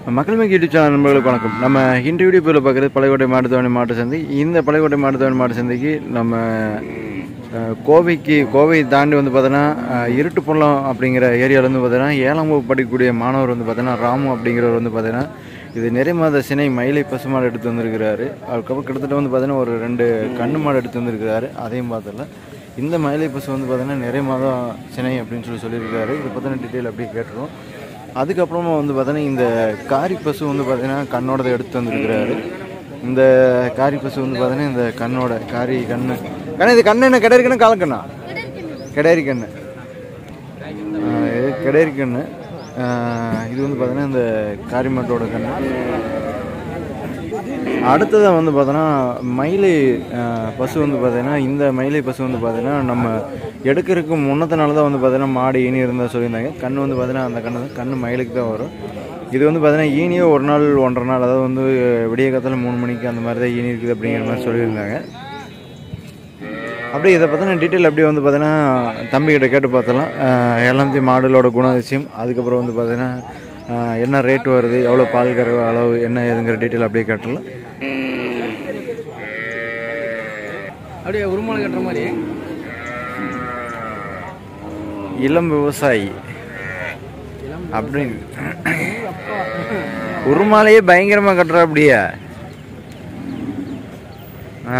மக்கள் make YouTube channel நண்பர்களுக்கு வணக்கம் நம்ம இந்த வீடியோ பேரில் பார்க்குறது பழையக்கோட்டை மாட்டுத்தவணி மாட்டு சந்தை இந்த பழையக்கோட்டை மாட்டுத்தவணி மாட்டு சந்தைக்கு நம்ம அஹ், கோவைக்கு கோவை தாண்டி வந்து பார்த்தோன்னா அஹ், இருட்டுப்பள்ளம் அப்படிங்கிற ஏரியாவில் வந்து பார்த்தோன்னா ஏழாம் வகுப்பு படிக்கக்கூடிய மாணவர் வந்து பார்த்தோன்னா ராமு அப்படிங்கிறவர் வந்து பார்த்தோன்னா இது நிறை மாத சினை மயிலை பசுமாடு எடுத்து வந்திருக்கிறாரு அதுக்கப்புறம் கிட்டத்தட்ட வந்து பார்த்தோன்னா ஒரு ரெண்டு கண்ணு மாடு எடுத்து வந்திருக்கிறாரு அதையும் பார்த்தல இந்த மயிலை பசு வந்து பார்த்தோன்னா நிறை மாதம் சினை அப்படின்னு சொல்லி சொல்லியிருக்காரு இதை பற்றின டீட்டெயில் அப்படியே கேட்டுருவோம் அதுக்கப்புறமா வந்து பார்த்தீங்கன்னா இந்த காரி பசு வந்து பார்த்தீங்கன்னா கண்ணோட எடுத்து வந்திருக்கிறாரு இந்த காரி பசு வந்து பார்த்தீங்கன்னா இந்த கண்ணோட காரி கண்ணு கண்ணு இது கண்ணு என்ன கிடையாது கண்ணு காலக்கண்ணா கிடையாது கண்ணு ஆஹ் இது கிடையாது கண்ணு ஆஹ் இது வந்து பார்த்தீங்கன்னா இந்த காரி மாட்டோட கண்ணு அடுத்ததாக வந்து பார்த்தோன்னா மயிலை ஆஹ், பசு வந்து பார்த்தீங்கன்னா இந்த மயிலை பசு வந்து பார்த்தீங்கன்னா நம்ம எடுக்கிறதுக்கு முன்னத்தினால தான் வந்து பார்த்தீங்கன்னா மாடு ஈனி இருந்தால் சொல்லியிருந்தாங்க கண் வந்து பார்த்தீங்கன்னா அந்த கண்ணு கண் மயிலுக்கு தான் வரும் இது வந்து பார்த்தீங்கன்னா ஈனியே ஒரு நாள் ஒன்றரை நாள் அதாவது வந்து விடிய காலத்தில் மூணு மணிக்கு அந்த மாதிரி தான் ஈனி இருக்குது அப்படிங்கிற மாதிரி சொல்லியிருந்தாங்க அப்படியே இதை பற்றின டீட்டெயில் அப்படியே வந்து பார்த்தீங்கன்னா தம்பிக்கிட்ட கேட்டு பார்த்தலாம் ஆஹ், எல்லாத்தையும் மாடுகளோட குணாதிசயம் அதுக்கப்புறம் வந்து பார்த்தீங்கன்னா ஆஹ், என்ன ரேட் வருது எவ்வளோ பால் கறவை அளவு என்ன ஏதுங்கிற டீட்டெயில் அப்படியே கேட்டலாம் அப்படியே உருமாலை கட்டுற மாதிரி இளம் விவசாயி அப்படின்னு உருமாலையே பயங்கரமா கட்டுறா அப்படியே ஆ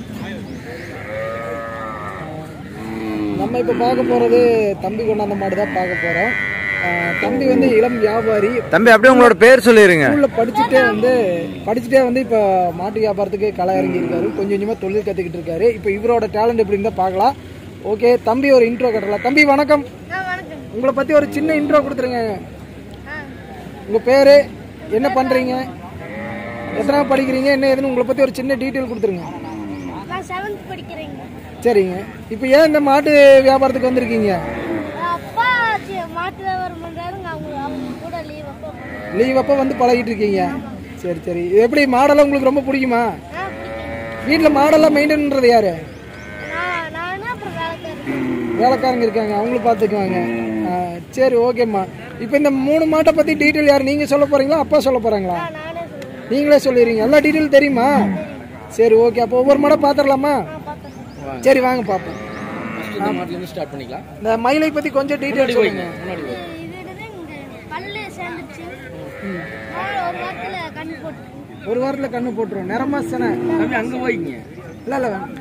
நம்ம இப்போ பார்க்க போகிறது தம்பி கொண்டாந்த மாடு தான் பார்க்க போகிறோம் தம்பி வந்து இளம் வியாபாரி தம்பி அப்படியே உங்களோட பேர் சொல்லிடுங்க ஸ்கூலில் படிச்சுட்டே வந்து படிச்சுட்டே வந்து இப்போ மாட்டு வியாபாரத்துக்கு களை இறங்கியிருக்காரு கொஞ்சம் கொஞ்சமாக தொழில் கற்றுக்கிட்டு இருக்காரு இப்போ இவரோட டேலண்ட் எப்படின்னு தான் பார்க்கலாம் ஓகே தம்பி ஒரு இன்ட்ரோ கட்டலாம் தம்பி வணக்கம் உங்களை பற்றி ஒரு சின்ன இன்ட்ரோ கொடுத்துருங்க உங்கள் பேர் என்ன பண்ணுறீங்க எத்தனாவது படிக்கிறீங்க என்ன ஏதுன்னு உங்களை பற்றி ஒரு சின்ன டீட்டெயில் கொடுத்துருங்க நான் செவன்த் படிக்கிறேங்க சரிங்க இப்போ ஏன் இந்த மாட்டு வியாபாரத்துக்கு வந்திருக்கீங்க அப்பா சி- மாட்டு வியாபாரம் பண்றாருங்க அவங்க அவங்க கூட லீவ் அப்போ லீவ் அப்போ வந்து பழகிட்டு இருக்கீங்க சரி சரி இது எப்படி மாடெல்லாம் உங்களுக்கு ரொம்ப பிடிக்குமா ஆ பிடிக்கும் வீட்டில் மாடெல்லாம் மெயின்டைன் பண்ணுறது யாரு நான் நானும் அப்புறம் வேலைக்காரன் வேலைக்காரங்க இருக்காங்க அவங்களும் பார்த்துக்குவாங்க ஆ, சரி ஓகேம்மா இப்போ இந்த மூணு மாட்டை பற்றி டீட்டெயில் யார் நீங்கள் சொல்ல போகிறீங்களா அப்பா சொல்ல போகிறாங்களா ஆ நானே சொல்லுவேன் நீங்களே சொல்லிடுறீங்க எல்லா டீட்டெயில் தெரியுமா சரி ஓகே அப்போ ஒவ்வொரு மாடை பார்த்துடலாமா பார்த்தேன் சரி வாங்க பார்ப்போம் மாட்டிலேருந்து ஸ்டார்ட் பண்ணிக்கலாம் இந்த மயிலை பற்றி கொஞ்சம் டீட்டெயில் சொல்லுங்க இது இது என்னது இங்க பல்லு சேர்ந்துச்சு நான் ஒரு வாரத்துல கண்ணு போட்டு ஒரு வாரத்தில் கண்ணு போட்டுரும் நிறமா சனை தம்பி அங்கே போய்க்குங்க இல்லை இல்லை வேணாம்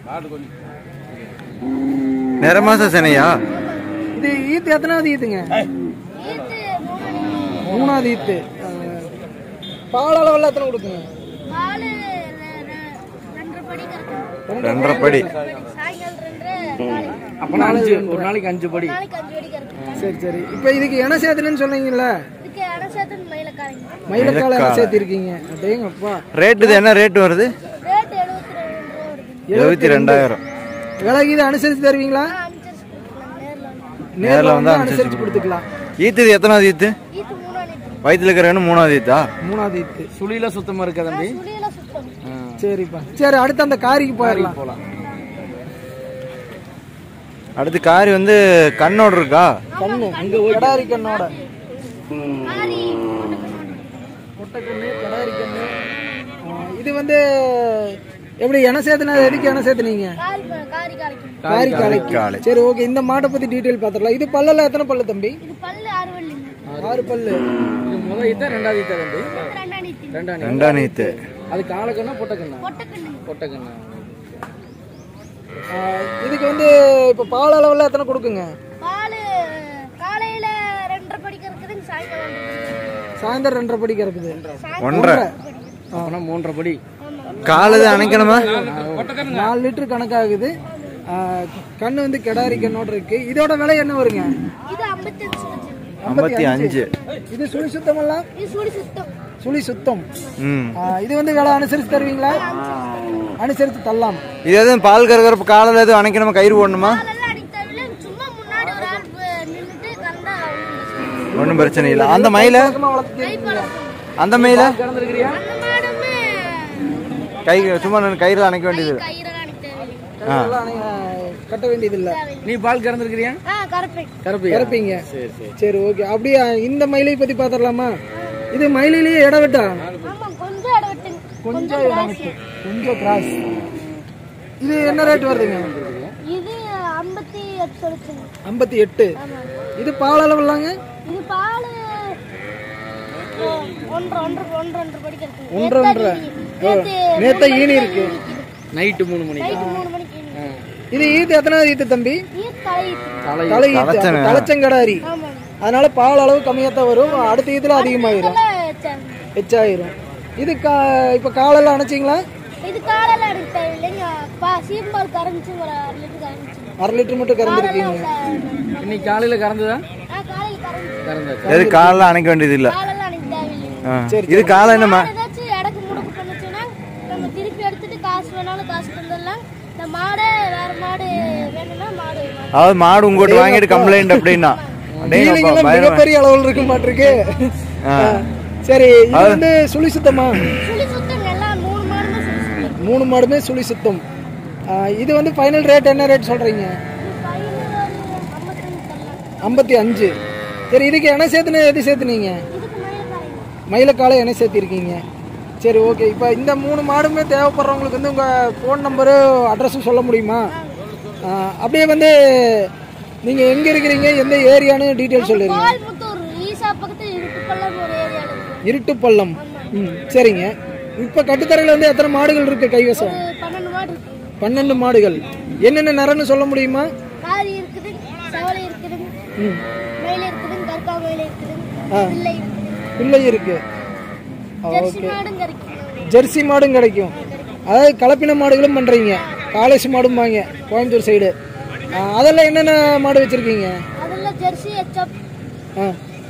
நிற மாச சினையா இது ஈத்து எத்தனாவது ஈத்துங்க ஈட்டு மூணு மூணாவது ஈத்து ஆ, பால் அளவில் எத்தனை கொடுக்குங்க பால் ரெண்டரை படி கறக்கும் ரெண்டரை படி சாயங்காலம் ரெண்டரை நாளைக்கு அப்போனா அஞ்சு ஒரு நாளைக்கு அஞ்சு படி நாளைக்கு அஞ்சு படி கறக்கும் சரி சரி இப்போ இதுக்கு என்ன சேர்த்துலன்னு சொன்னீங்கல்ல இதுக்கு இடம் சேர்த்து மயிலக்காரங்க மயிலக்கால என்ன சேர்த்திருக்கீங்க அதேங்கப்பா ரேட் இது என்ன ரேட் வருது ரேட் எழுபத்தி ரெண்டு ரூபா வருது எழுபத்தி ரெண்டாயிரம் விலைக்கு இதை அனுசரித்து தருவீங்களா அனுசரிச்சு கொடுக்கலாம் நேரில் வந்து நேரில் வந்து அனுசரித்து கொடுத்துக்கலாம் ஈத்து எத்தனாவது ஈத்து ஈத்து மூணாவது வயிற்றுல இருக்கிற மூணாவது ஈத்தா மூணாவது ஈத்து சுழியில சுத்தமாக இருக்கா தம்பி சுழியெல்லாம் சுத்தம் சரிப்பா சரி அடுத்து அந்த காரிக்கு போயிடலாம் போகலாம் அடுத்து காரி வந்து கண்ணோட இருக்கா கண்ணு அங்கே கிடாரி கண்ணோட காரி முட்டைக்கண்ணு கிடாரி கண்ணு ஆ, இது வந்து எப்படி என சேர்த்துனா எதுக்கு என சேர்த்துனீங்க காரி ப- காரி காரிக்கும் காரி காலைக்கு காளை. சரி ஓகே இந்த மாட்டை பற்றி டீட்டெயில் பார்த்துடலாம் இது பல்லெல்லாம் எத்தனை பல்லு தம்பி இது பல்லு ஆறு வள்ளிங்க ஆறு பல்லு இது முதல் ஈத்தா ரெண்டாவது ஈத்தா தம்பி ரெண்டாம் நீத்தி ரெண்டாம் ரெண்டா நீத்து அது காலக்கண்ணா பொட்டக்கண்ணா பொட்டக்கண்ணு பொட்டக்கண்ணா ஆ, இதுக்கு வந்து இப்போ பால் அளவில் எத்தனை கொடுக்குங்க பால் காலையில ரெண்டரை படிக்கு இருக்குதுங்க சாயங்காலம் ரெண்டரை படிக்கு. சாயந்தரம் ரெண்டரை படிக்கு இருக்குது ஒன்றரை அப்போனா மூன்றரை படி காலது அணைக்கணுமா நாலு லிட்டர் கணக்காகுது ஆ, கண்ணு வந்து கிடாரி கண்ணோட இருக்கு இதோட விலை என்ன வருங்க இது ஐம்பத்தஞ்சு வச்சு ஐம்பத்தி அஞ்சு இது சுழி சுத்தமெல்லாம் இது சுழி சுத்தம் சுழி சுத்தம் ம் ஆ, இது வந்து விலை அனுசரித்து தருவீங்களா அனுசரித்து தரலாம் இது எதுவும் பால் கறக்கிறப்ப காலில் எதுவும் அணைக்கணுமா கயிறு போடணுமா பாலெல்லாம் அடிக்க தேவையில்ல சும்மா முன்னாடி ஒரு ஆள் ப- நின்னுட்டு கறந்தா அவங்க ஒன்றும் பிரச்சனை இல்லை அந்த மயில பக்கமா வளர்த்து கை பழக்கம் அந்த மயில கறந்துருக்கிறியா அந்த மாடுமே கை சும்மா நின்னு கயிறுல அணைக்க வேண்டியது கயிறு அடிக்க தேவையில்லை அதெல்லாம் நீங்க கட்ட வேண்டியது இல்ல நீ பால் கறந்துருக்கிறியா ஆ கரப்பை கறப்பையா இறப்பீங்க சரி சரி சரி ஓகே அப்படியே இந்த மயிலை பத்தி பாத்திரலாமா இது மயிலிலேயே இடம் விட்டா ஆமா கொஞ்சம் இடம் விட்டுங்க கொஞ்சம் இடம் விட்டு கொஞ்சம் கிராஸ் இது என்ன ரேட் வருதுங்க இது ஐம்பத்தி எட்டு சொல்லுச்சுங்க ஐம்பத்தி எட்டு ஆமா இது பால் அளவுலாங்க இது பால் ஒன்றரை ஒன்றரை ஒன்றரை ஒன்றரை படிக்க இருக்குங்க ஒன்றரை ஒன்றரை ஓ, நேத்த ஈனி இருக்கு நைட்டு மூணு மணிக்கு நைட்டு மூணு மணிக்கு இது ஈத்து எத்தனாவது ஈத்து தம்பி இது தலை தலை ஈத்து அப்ப தலைச்சங்கடாரி ஆமாங்க அதனால பால் அளவு கம்மியாக தான் வரும் அடுத்த ஈத்துல அதிகமாயிரும் இதெல்லாம் எச்சாயிரும் இது கா இப்போ காலெல்லாம் அணைச்சிங்களா இது காலையில எனக்கு தேவையில்லைங்க பா சீம்பால் கரைஞ்சி ஒரு அரை லிட்டர் கரைஞ்சி அரை லிட்டர் மட்டும் கறந்துருக்கீங்க இன்னைக்கு காலையில கறந்துதா ஆ காலையில் கரைஞ்சி கறந்தாச்சு எது காலில் அணைக்க வேண்டியது இல்லை காலெல்லாம் எனக்கு தேவையில்லைங்க இது காலை என்னம்மா ஏதாச்சும் இடக்கு முடக்கு பண்ணுச்சுன்னா நம்ம திருப்பி எடுத்துட்டு காசு வேணாலும் காசு தந்துடலாம் இந்த மாடு வேற மாடு வேணும்னா மாடு வாங்கி- அதாவது மாடு உங்ககிட்ட வாங்கிட்டு கம்ப்ளைண்ட் அப்படின்னா டீலிங்லாம் அடேங்கப்பா, பயங்கரமா. மிகப்பெரிய அளவில் இருக்க மாட்டிருக்கு சரி இது வந்து சுழி சுத்தமா சுழி சுத்தம் எல்லாம் மூணு மாடுமே சுழி சுத்தம் மூணு மாடுமே சுழி சுத்தம் ஆ, இது வந்து ஃபைனல் ரேட் என்ன ரேட் சொல்றீங்க இது பையனு ஒரு ஐம்பத்தஞ்சு தரலாம் ஐம்பத்தி அஞ்சு சரி இதுக்கு என்ன சேர்த்துன எது சேர்த்துனீங்க இதுக்கு மேலே காய்ங்க மயிலக்காலை என்ன சேர்த்திருக்கீங்க சரி ஓகே இப்போ இந்த மூணு மாடுமே தேவைப்படுறவங்களுக்கு வந்து உங்கள் ஃபோன் நம்பரு அட்ரஸும் சொல்ல முடியுமா ஆ, அப்படியே வந்து நீங்கள் எங்கே இருக்கிறீங்க எந்த ஏரியான்னு டீட்டெயில் சொல்லிடுங்க கோயம்புத்தூர் ஈசா பக்கத்தில் இருட்டுப்பள்ளம் ஒரு ஏரியாவில் இருக்கு இருட்டுப்பள்ளம் ம் சரிங்க இப்போ கட்டுத்தரையில் வந்து எத்தனை மாடுகள் இருக்குது கைவசம் ஒரு பன்னெண்டு மாடு இருக்கு பன்னெண்டு மாடுகள் என்னென்ன நிறம்னு சொல்ல முடியுமா காரி இருக்குது செவலை இருக்குது ம் மயில் இருக்குது கற்கா மயில் இருக்குது ஆ. பிள்ளை இருக்குது பிள்ளை இருக்குது ஜெர்சி மாடும் கிடைக்கும் ஜெர்சி மாடும் கிடைக்கும் அதாவது கலப்பின மாடுகளும் பண்ணுறீங்க காலேஜ் மாடும் வாங்க கோயம்புத்தூர் சைடு அதெல்லாம் என்னென்ன மாடு வச்சுருக்கீங்க அதெல்லாம் ஜெர்சி எச்எப் ஆ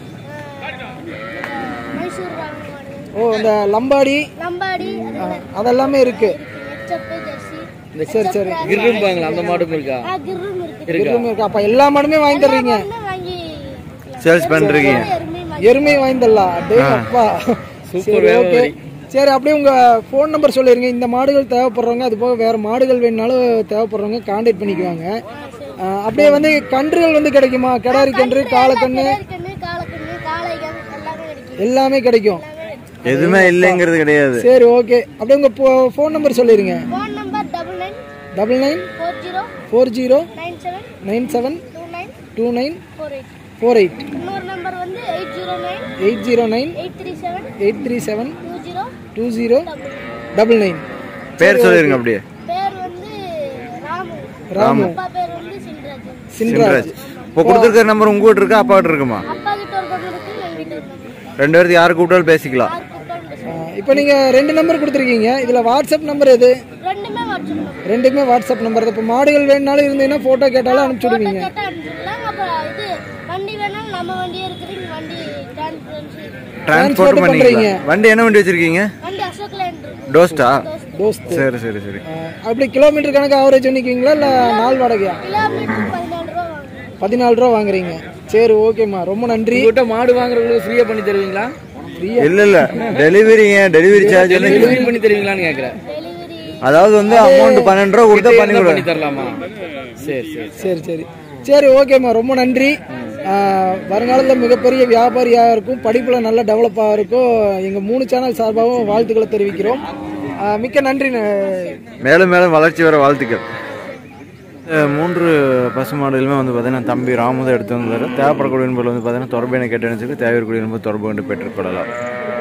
மைசூர் வாங்க மாடு ஓ இந்த லம்பாடி லம்பாடி அதெல்லாம் அதெல்லாமே இருக்குது எச்எப் ஜெர்சி சரி சரி கிரும்பாங்களா அந்த மாடும் இருக்கா ஆ கிர்ரும் இருக்குது எருமை இருக்கு அப்போ எல்லா மாடுமே வாங்கி தர்றீங்க வந்து வாங்கி சேல்ஸ் பண்ணுறீங்க எருமை வாங்கி எருமை வாங்கி தரலாம் டே அப்பா சரி ஓகே சரி அப்படியே உங்க ஃபோன் நம்பர் சொல்லிருங்க இந்த மாடுகள் தேவைப்படுறவங்க அது போக வேற மாடுகள் வேணுனாலும் தேவைப்படுறவங்க காண்டாக்ட் பண்ணிக்குவாங்க ஆ, அப்படியே வந்து கன்றுகள் வந்து கிடைக்குமா கிடாரி கன்று காலக்கன்று கண்ணு காலக்கண்ணு காளைகள் எல்லாமே கிடைக்கும் எல்லாமே கிடைக்கும் எதுவுமே இல்லைங்கிறது கிடையாது சரி ஓகே அப்படியே உங்க ஃபோன் நம்பர் சொல்லிருங்க phone number double nine double nine four zero four zero nine seven nine seven two nine two nine four eight four eight இன்னொரு நம்பர் வந்து eight zero nine eight zero nine eight three seven eight three seven two zero two zero double double nine பேர் சொல்லிருங்க அப்படியே பேர் வந்து ராமு ராமு அப்பா பேர் வந்து சின்ராஜன் சின்ராஜ் இப்போ கொடுத்துருக்கிற நம்பர் உங்ககிட்ட இருக்கா அப்பா கிட்ட இருக்குமா அப்பா கிட்ட ஒரு கம்பு இருக்கு என்கிட்ட ஒரு கம்பு ரெண்டு பேருக்கு யாரு கூப்பிட்டாலும் பேசிக்கலாம் யார் கூப்பிட்டாலும் பேசுவோம். இப்போ நீங்கள் ரெண்டு நம்பர் கொடுத்துருக்கீங்க இதில் வாட்ஸ்அப் நம்பர் எது ரெண்டுமே வாட்ஸ்அப் நம்பர் ரெண்டுமே வாட்ஸ்அப் நம்பர் இப்போ மாடுகள் வேணுனாலும் இருந்தீங்கன்னா ஃபோட்டோ கேட்டாலும் அனுப்பிச்சி விடுவீங்க கேட்டா அனுப்பிச்சிடலாம் அப்புறம் இது வண்டி வேணாலும் நம்ம வண்டியே இருக்குது இங்க வண்டி டிரான்ஸ்பரன்சி டிரான்ஸ்போர்ட் பண்ணிக்கிறீங்க வண்டி என்ன வண்டி வச்சிருக்கீங்க வண்டி அசோக் லேண்ட் இருக்கு டோஸ்டா தோஸ்த் சரி சரி சரி அப்படி கிலோமீட்டர் கணக்கு ஆவரேஜ் பண்ணிக்குவீங்களா இல்லை நாள் வாடகையா கிலோமீட்டர் பதினாலு ரூபா வாங்குவோம் பதினாலு ரூபா வாங்குறீங்க சரி ஓகேம்மா ரொம்ப நன்றி உங்ககிட்ட மாடு வாங்குறவங்களுக்கு ஃப்ரீயா பண்ணி தருவீங்களா இல்ல இல்ல டெலிவரிங்க டெலிவரி சார்ஜ் டெலிவரி பண்ணி தருவீங்களான்னு கேக்குறேன் டெலிவரி அதாவது வந்து அமௌண்ட் பன்னெண்டு ரூபா கொடுத்தா பண்ணி பண்ணி கொடுங்க தரலாமா சரி சரி சரி சரி சரி ஓகேம்மா ரொம்ப நன்றி ஆஹ், வருங்காலத்தில் மிகப்பெரிய வியாபாரியாக இருக்கும் படிப்பில் நல்ல டெவலப்பாக இருக்கும் எங்கள் மூணு சேனல் சார்பாகவும் வாழ்த்துக்களை தெரிவிக்கிறோம் ஆஹ், மிக்க நன்றி ந- மேலும் மேலும் வளர்ச்சி வர வாழ்த்துக்கள் இந்த மூன்று பசு மாடுகளுமே வந்து பார்த்தீங்கன்னா தம்பி ராமுதான் எடுத்து வந்தார் தேவைப்படக்கூடிய என்பது வந்து பார்த்தீங்கன்னா தொடர்பு என கேட்டு தேவைக்கூடிய என்பது தொடர்பு கொண்டு பெற்றுக்கொள்ளலாம்